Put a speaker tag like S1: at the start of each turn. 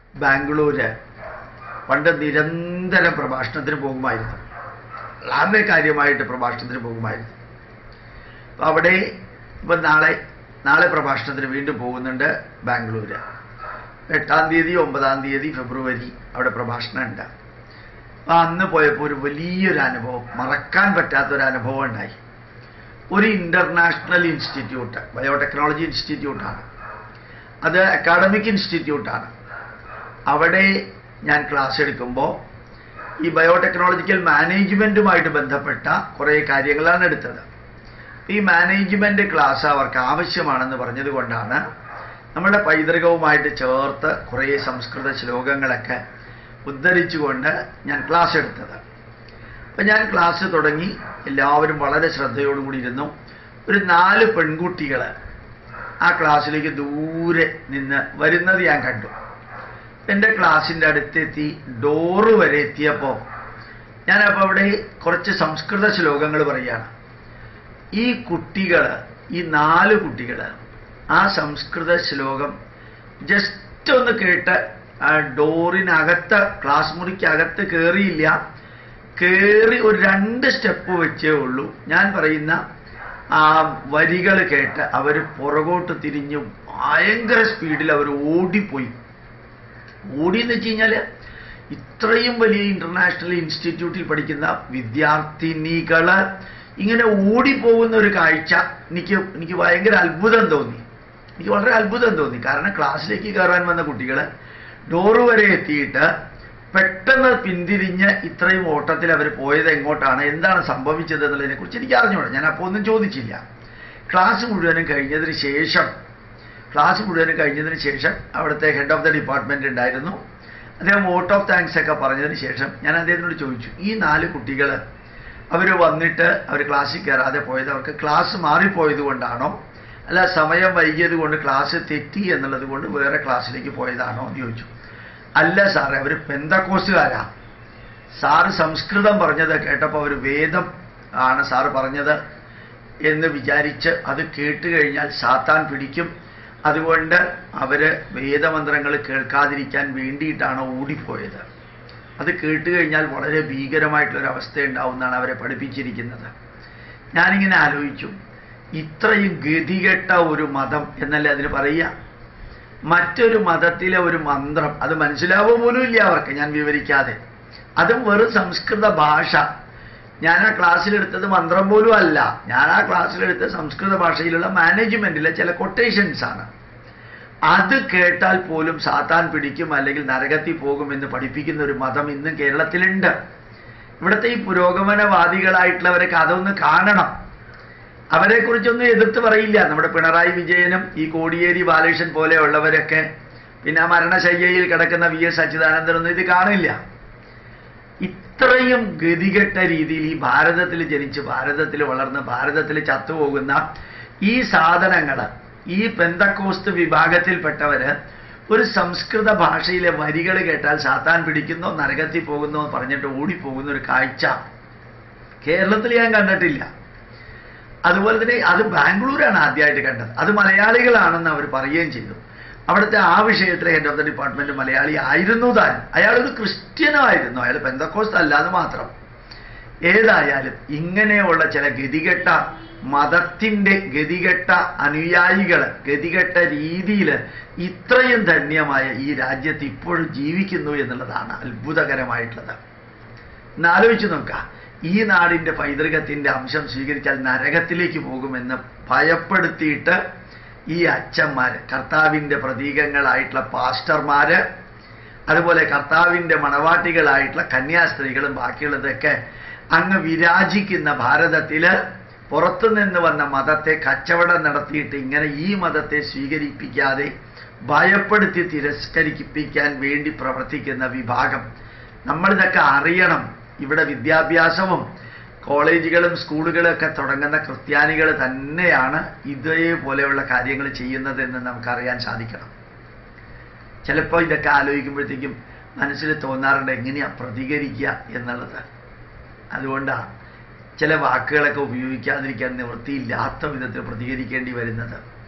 S1: ബാംഗ്ലൂര് പണ്ട് നിരന്തരം പ്രഭാഷണത്തിന് പോകുമായിരുന്നു വളരെ കാര്യമായിട്ട് പ്രഭാഷണത്തിന് പോകുമായിരുന്നു അപ്പം അവിടെ ഇപ്പം നാളെ നാളെ പ്രഭാഷണത്തിന് വീണ്ടും പോകുന്നുണ്ട് ബാംഗ്ലൂര് എട്ടാം തീയതി ഒമ്പതാം തീയതി ഫെബ്രുവരി അവിടെ പ്രഭാഷണം ഉണ്ട് അപ്പം അന്ന് പോയപ്പോൾ ഒരു വലിയൊരു അനുഭവം മറക്കാൻ പറ്റാത്തൊരു അനുഭവം ഉണ്ടായി ഒരു ഇൻ്റർനാഷണൽ ഇൻസ്റ്റിറ്റ്യൂട്ട് ബയോടെക്നോളജി ഇൻസ്റ്റിറ്റ്യൂട്ടാണ് അത് അക്കാഡമിക് ഇൻസ്റ്റിറ്റ്യൂട്ടാണ് അവിടെ ഞാൻ ക്ലാസ് എടുക്കുമ്പോൾ ഈ ബയോടെക്നോളജിക്കൽ മാനേജ്മെൻറ്റുമായിട്ട് ബന്ധപ്പെട്ട കുറേ കാര്യങ്ങളാണ് എടുത്തത് ഈ മാനേജ്മെൻറ്റ് ക്ലാസ് അവർക്ക് ആവശ്യമാണെന്ന് പറഞ്ഞത് കൊണ്ടാണ് നമ്മുടെ പൈതൃകവുമായിട്ട് ചേർത്ത് കുറേ സംസ്കൃത ശ്ലോകങ്ങളൊക്കെ ഉദ്ധരിച്ചുകൊണ്ട് ഞാൻ ക്ലാസ് എടുത്തത് അപ്പം ഞാൻ ക്ലാസ് തുടങ്ങി എല്ലാവരും വളരെ ശ്രദ്ധയോടുകൂടി ഇരുന്നു ഒരു നാല് പെൺകുട്ടികൾ ആ ക്ലാസ്സിലേക്ക് ദൂരെ നിന്ന് വരുന്നത് ഞാൻ കണ്ടു എൻ്റെ ക്ലാസ്സിൻ്റെ അടുത്തെത്തി ഡോറ് വരെ എത്തിയപ്പോൾ ഞാനപ്പോൾ അവിടെ കുറച്ച് സംസ്കൃത ശ്ലോകങ്ങൾ പറയുകയാണ് ഈ കുട്ടികൾ ഈ നാല് കുട്ടികൾ ആ സംസ്കൃത ശ്ലോകം ജസ്റ്റ് ഒന്ന് കേട്ട് ആ ഡോറിനകത്ത് ക്ലാസ് മുറിക്കകത്ത് കയറിയില്ല കയറി ഒരു രണ്ട് സ്റ്റെപ്പ് വെച്ചേ ഉള്ളൂ ഞാൻ പറയുന്ന ആ വരികൾ കേട്ട് അവർ പുറകോട്ട് തിരിഞ്ഞ് ഭയങ്കര സ്പീഡിൽ അവർ ഓടിപ്പോയി ഓടിയെന്ന് വെച്ച് കഴിഞ്ഞാൽ ഇത്രയും വലിയ ഇന്റർനാഷണൽ ഇൻസ്റ്റിറ്റ്യൂട്ടിൽ പഠിക്കുന്ന വിദ്യാർത്ഥിനികൾ ഇങ്ങനെ ഓടിപ്പോകുന്ന ഒരു കാഴ്ച എനിക്ക് എനിക്ക് ഭയങ്കര അത്ഭുതം തോന്നി എനിക്ക് വളരെ അത്ഭുതം തോന്നി കാരണം ക്ലാസ്സിലേക്ക് കയറാൻ വന്ന കുട്ടികൾ ഡോറ് വരെ എത്തിയിട്ട് പെട്ടെന്ന് പിന്തിരിഞ്ഞ് ഇത്രയും ഓട്ടത്തിൽ അവർ പോയത് എങ്ങോട്ടാണ് എന്താണ് സംഭവിച്ചത് എന്നുള്ളതിനെ കുറിച്ച് എനിക്ക് അറിഞ്ഞൂടാ ഞാൻ അപ്പോൾ ഒന്നും ചോദിച്ചില്ല ക്ലാസ് മുഴുവനും കഴിഞ്ഞതിന് ശേഷം ക്ലാസ് മുഴുവനും കഴിഞ്ഞതിന് ശേഷം അവിടുത്തെ ഹെഡ് ഓഫ് ദ ഡിപ്പാർട്ട്മെന്റ് ഉണ്ടായിരുന്നു അദ്ദേഹം വോട്ട് ഓഫ് താങ്ക്സ് ഒക്കെ പറഞ്ഞതിന് ശേഷം ഞാൻ അദ്ദേഹത്തിനോട് ചോദിച്ചു ഈ നാല് കുട്ടികൾ അവർ വന്നിട്ട് അവർ ക്ലാസ്സിൽ കയറാതെ പോയത് അവർക്ക് ക്ലാസ് മാറിപ്പോയത് കൊണ്ടാണോ അല്ല സമയം വൈകിയത് കൊണ്ട് ക്ലാസ് തെറ്റി എന്നുള്ളത് കൊണ്ട് വേറെ ക്ലാസ്സിലേക്ക് പോയതാണോ എന്ന് ചോദിച്ചു അല്ല സാറേ അവർ പെന്തക്കോസുകാരാ സാറ് സംസ്കൃതം പറഞ്ഞത് കേട്ടപ്പോൾ അവർ വേദം ആണ് സാറ് പറഞ്ഞത് എന്ന് വിചാരിച്ച് അത് കേട്ട് കഴിഞ്ഞാൽ സാത്താൻ പിടിക്കും അതുകൊണ്ട് അവര് വേദമന്ത്രങ്ങൾ കേൾക്കാതിരിക്കാൻ വേണ്ടിയിട്ടാണ് ഓടിപ്പോയത് അത് കേട്ട് കഴിഞ്ഞാൽ വളരെ ഭീകരമായിട്ടുള്ളൊരു അവസ്ഥ ഉണ്ടാവുമെന്നാണ് അവരെ പഠിപ്പിച്ചിരിക്കുന്നത് ഞാനിങ്ങനെ ആലോചിച്ചു ഇത്രയും ഗതികെട്ട ഒരു മതം എന്നല്ലേ അതിന് പറയുക മറ്റൊരു മതത്തിലെ ഒരു മന്ത്രം അത് മനസ്സിലാവുക പോലും ഇല്ല അവർക്ക് ഞാൻ വിവരിക്കാതെ അതും വെറും സംസ്കൃത ഭാഷ ഞാൻ ആ ക്ലാസ്സിലെടുത്തത് മന്ത്രം പോലും അല്ല ഞാൻ ആ ക്ലാസ്സിലെടുത്ത സംസ്കൃത ഭാഷയിലുള്ള മാനേജ്മെന്റിലെ ചില കൊട്ടേഷൻസ് ആണ് അത് കേട്ടാൽ പോലും സാത്താൻ പിടിക്കും അല്ലെങ്കിൽ നരകത്തിൽ പോകും എന്ന് പഠിപ്പിക്കുന്ന ഒരു മതം ഇന്നും കേരളത്തിലുണ്ട് ഇവിടുത്തെ ഈ പുരോഗമനവാദികളായിട്ടുള്ളവരൊക്കെ അതൊന്ന് കാണണം അവരെക്കുറിച്ചൊന്നും എതിർത്ത് പറയില്ല നമ്മുടെ പിണറായി വിജയനും ഈ കോടിയേരി ബാലകൃഷ്ണൻ പോലെയുള്ളവരൊക്കെ പിന്നെ ആ മരണശയ്യയിൽ കിടക്കുന്ന വി എസ് അച്യുതാനന്ദനൊന്നും ഇത് കാണില്ല ഇത്രയും ഗതികെട്ട രീതിയിൽ ഈ ഭാരതത്തിൽ ജനിച്ച് ഭാരതത്തിൽ വളർന്ന് ഭാരതത്തിൽ ചത്തുപോകുന്ന ഈ സാധനങ്ങൾ ഈ പെന്തക്കോസ്ത് വിഭാഗത്തിൽപ്പെട്ടവര് ഒരു സംസ്കൃത ഭാഷയിലെ വരികൾ കേട്ടാൽ സാത്താൻ പിടിക്കുന്നോ നരകത്തിൽ പോകുന്നോ എന്ന് പറഞ്ഞിട്ട് ഓടിപ്പോകുന്ന ഒരു കാഴ്ച കേരളത്തിൽ ഞാൻ കണ്ടിട്ടില്ല അതുപോലെ തന്നെ അത് ബാംഗ്ലൂരാണ് ആദ്യമായിട്ട് കണ്ടത് അത് മലയാളികളാണെന്ന് അവർ പറയുകയും ചെയ്തു അവിടുത്തെ ആ വിഷയത്തിലെ head of the department Malayali ആയിരുന്നു താൻ അയാൾ ഒരു ക്രിസ്ത്യനോ ആയിരുന്നു അയാൾ പെന്തക്കോസ്റ്റ് അല്ലാതെ മാത്രം ഏതായാലും ഇങ്ങനെയുള്ള ചില ഗതികെട്ട മതത്തിന്റെ ഗതികെട്ട അനുയായികൾ ഗതികെട്ട രീതിയിൽ ഇത്രയും ധന്യമായ ഈ രാജ്യത്ത് ഇപ്പോഴും ജീവിക്കുന്നു എന്നുള്ളതാണ് അത്ഭുതകരമായിട്ടുള്ളത് എന്നാലോചിച്ച് നോക്കാം ഈ നാടിന്റെ പൈതൃകത്തിന്റെ അംശം സ്വീകരിച്ചാൽ നരകത്തിലേക്ക് പോകുമെന്ന് ഭയപ്പെടുത്തിയിട്ട് ഈ അച്ഛന്മാര് കർത്താവിന്റെ പ്രതീകങ്ങളായിട്ടുള്ള പാസ്റ്റർമാര് അതുപോലെ കർത്താവിന്റെ മണവാട്ടികളായിട്ടുള്ള കന്യാസ്ത്രീകളും ബാക്കിയുള്ളതൊക്കെ അങ്ങ് വിരാജിക്കുന്ന ഭാരതത്തില് പുറത്തുനിന്ന് വന്ന മതത്തെ കച്ചവടം നടത്തിയിട്ട് ഇങ്ങനെ ഈ മതത്തെ സ്വീകരിപ്പിക്കാതെ ഭയപ്പെടുത്തി തിരസ്കരിപ്പിക്കാൻ വേണ്ടി പ്രവർത്തിക്കുന്ന വിഭാഗം നമ്മളിതൊക്കെ അറിയണം ഇവിടെ വിദ്യാഭ്യാസവും കോളേജുകളും സ്കൂളുകളും ഒക്കെ തുടങ്ങുന്ന ക്രിസ്ത്യാനികൾ തന്നെയാണ് ഇതേപോലെയുള്ള കാര്യങ്ങൾ ചെയ്യുന്നതെന്ന് നമുക്കറിയാൻ സാധിക്കണം ചിലപ്പോൾ ഇതൊക്കെ ആലോചിക്കുമ്പോഴത്തേക്കും മനസ്സിൽ തോന്നാറുണ്ട് എങ്ങനെയാ പ്രതികരിക്കുക എന്നുള്ളത് അതുകൊണ്ടാണ് ചില വാക്കുകളൊക്കെ ഉപയോഗിക്കാതിരിക്കാൻ നിവൃത്തിയില്ലാത്ത വിധത്തിൽ പ്രതികരിക്കേണ്ടി വരുന്നത്